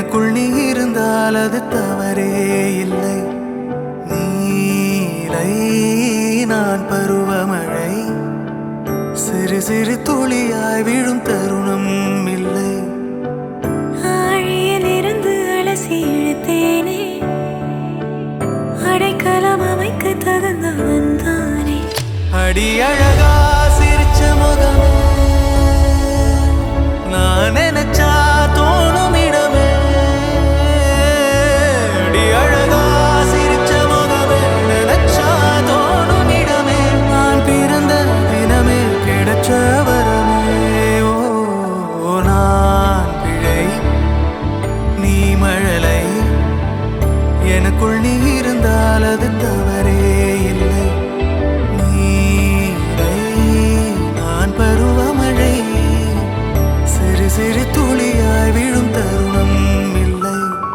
எனக்குள் நீ இருந்தால் அது தவறே இல்லை நீலை நான் பருவமழை சிறு சிறு துளியாய் விழும் தருணம் இல்லை ஆழியிலிருந்து அலசி இழுத்தேனே அடைக்கலம் அமைக்க தகுந்தவன் தானே அடி அழகா சிரிச்ச முகமே நான் நினைச்சா தோணும் இடமே அடி அழகா சிரிச்ச முகமே நினைச்சா தோணும் இடமே நான் பிறந்த தினமே கிடைச்ச வரமே ஓ நான் பிழை நீ மழலை எனக்குள் நீ இருந்தால் அது தவறே இல்லை நீரை நான் பருவமழை சிறு சிறு துளியாய் விழும் தருணம் இல்லை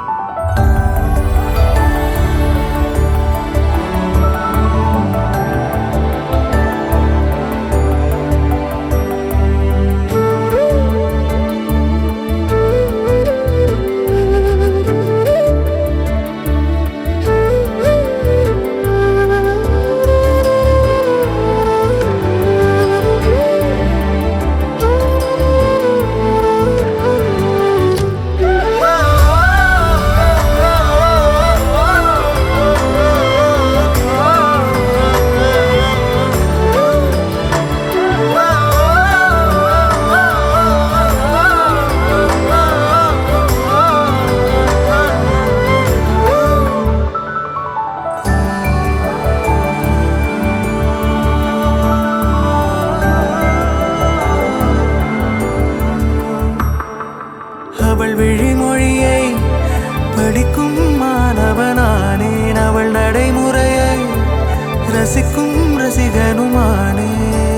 அவள் விழிமொழியை படிக்கும் மாணவனானேன் அவள் நடைமுறையை ரசிக்கும் ரசிகனுமானே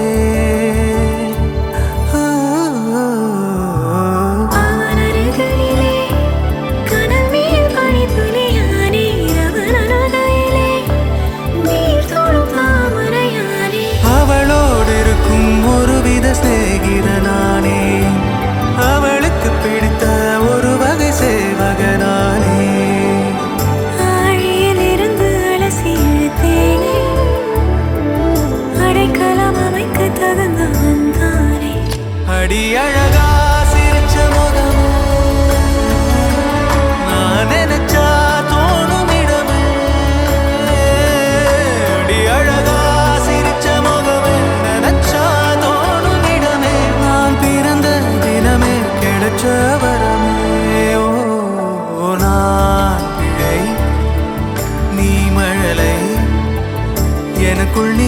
அவன் அருகிலே கனல் மேல் பனித்துளியானே அவன் அருகிலே நீர் தொடும் தாமரையானே அவளோடு இருக்கும் ஒருவித சிநேகிதனானே அவளுக்கு பிடித்த ஒரு வகை சேவகனானே ஆழியிலிருந்து அலசி இழுத்தேனே அடைக்கலம் அமைக்க தகுந்தவன் தானே அடி அழகா சிரிச்ச முகமே நான் நினைச்சா தோணும் இடமே அடி அழகா சிரிச்ச முகமே நினைச்சா தோணும் இடமே நான் பிறந்த தினமே கிடைச்ச வரமே ஓ நான் பிழை நீ மழலை எனக்குள் நீ